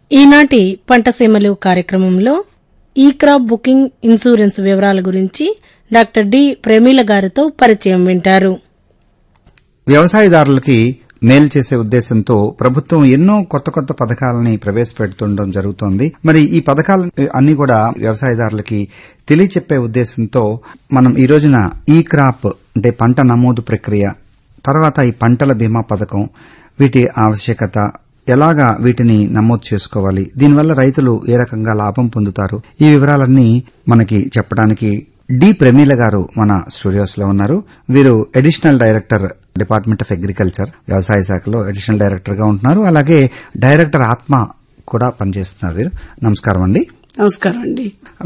ఈనాటి పంటసీమలు కార్యక్రమంలో ఈ క్రాప్ బుకింగ్ ఇన్సూరెన్స్ వివరాల గురించి డాక్టర్ డి ప్రమీల గారితో పరిచయం వింటారు వ్యవసాయదారులకి మేలు చేసే ఉద్దేశంతో ప్రభుత్వం ఎన్నో కొత్త కొత్త పథకాలని ప్రవేశపెడుతుండడం జరుగుతోంది మరి ఈ పథకాలు అన్ని కూడా వ్యవసాయదారులకి తెలియచెప్పే ఉద్దేశంతో మనం ఈ రోజున ఈ క్రాప్ అంటే పంట నమోదు ప్రక్రియ తర్వాత ఈ పంటల బీమా పథకం వీటి ఆవశ్యకత ఎలాగా వీటిని నమోదు చేసుకోవాలి దీనివల్ల రైతులు ఏ రకంగా లాభం పొందుతారు ఈ వివరాలన్నీ మనకి చెప్పడానికి డి ప్రమీల గారు మన స్టూడియోస్ లో ఉన్నారు వీరు additional director department of agriculture వ్యవసాయ శాఖలో అడిషనల్ డైరెక్టర్ గా ఉంటున్నారు అలాగే డైరెక్టర్ ఆత్మ కూడా పనిచేస్తున్నారు వీరు నమస్కారం అండి నమస్కారం అండి